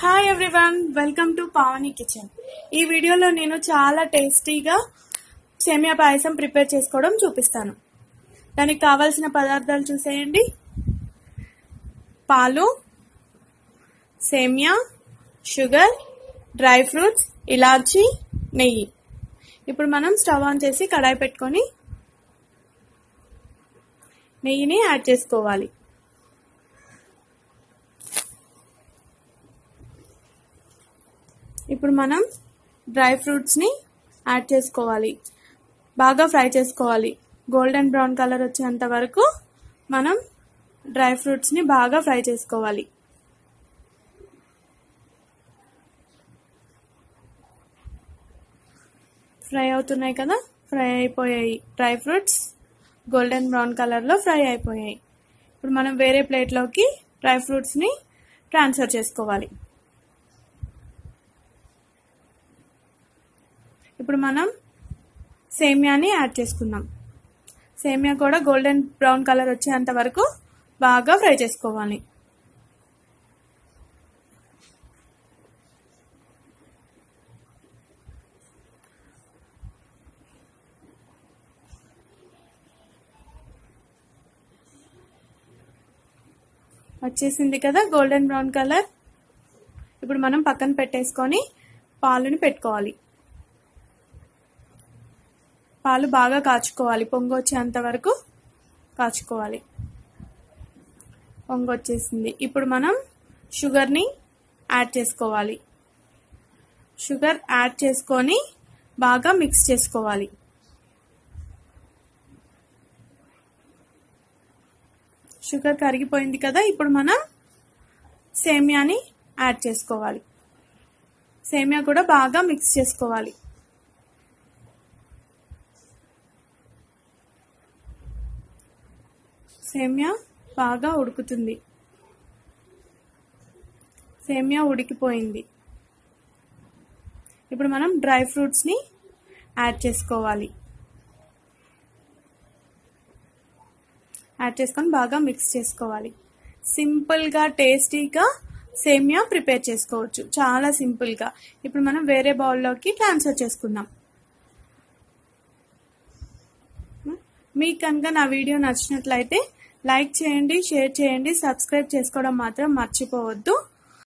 hi everyone welcome to Pavani kitchen ఈ వీడియోలో నేను చాలా టేస్టీగా సేమియా పాయసం ప్రిపేర్ చేసుకోవడం చూపిస్తాను దానికి కావాల్సిన పదార్థాలు చూసేయండి పాలు సేమియా షుగర్ డ్రై ఫ్రూట్స్ ఇలాచి నెయ్యి ఇప్పుడు మనం స్టవ్ ఆన్ చేసి కడాయి పెట్టుకొని నెయ్యిని యాడ్ చేసుకోవాలి ఇప్పుడు మనం డ్రై ఫ్రూట్స్ని యాడ్ చేసుకోవాలి బాగా ఫ్రై చేసుకోవాలి గోల్డెన్ బ్రౌన్ కలర్ వచ్చేంత వరకు మనం డ్రై ఫ్రూట్స్ని బాగా ఫ్రై చేసుకోవాలి ఫ్రై అవుతున్నాయి కదా ఫ్రై అయిపోయాయి డ్రై ఫ్రూట్స్ గోల్డెన్ బ్రౌన్ కలర్లో ఫ్రై అయిపోయాయి ఇప్పుడు మనం వేరే ప్లేట్లోకి డ్రై ఫ్రూట్స్ని ట్రాన్స్ఫర్ చేసుకోవాలి ఇప్పుడు మనం సేమియాని యాడ్ చేసుకుందాం సేమియా కూడా గోల్డెన్ బ్రౌన్ కలర్ వచ్చేంత వరకు బాగా ఫ్రై చేసుకోవాలి వచ్చేసింది కదా గోల్డెన్ బ్రౌన్ కలర్ ఇప్పుడు మనం పక్కన పెట్టేసుకొని పాలుని పెట్టుకోవాలి పాలు బాగా కాచుకోవాలి పొంగు వచ్చేంత వరకు కాచుకోవాలి పొంగు వచ్చేసింది ఇప్పుడు మనం షుగర్ని యాడ్ చేసుకోవాలి షుగర్ యాడ్ చేసుకొని బాగా మిక్స్ చేసుకోవాలి షుగర్ కరిగిపోయింది కదా ఇప్పుడు మనం సేమియాని యాడ్ చేసుకోవాలి సేమియా కూడా బాగా మిక్స్ చేసుకోవాలి సేమియా బాగా ఉడుకుతుంది సేమియా ఉడికిపోయింది ఇప్పుడు మనం డ్రై ఫ్రూట్స్ని యాడ్ చేసుకోవాలి యాడ్ చేసుకొని బాగా మిక్స్ చేసుకోవాలి సింపుల్గా టేస్టీగా సేమియా ప్రిపేర్ చేసుకోవచ్చు చాలా సింపుల్గా ఇప్పుడు మనం వేరే బౌల్లోకి ట్రాన్స్ఫర్ చేసుకుందాం మీకు కనుక నా వీడియో నచ్చినట్లయితే లైక్ చేయండి షేర్ చేయండి సబ్స్క్రైబ్ చేసుకోవడం మాత్రం మర్చిపోవద్దు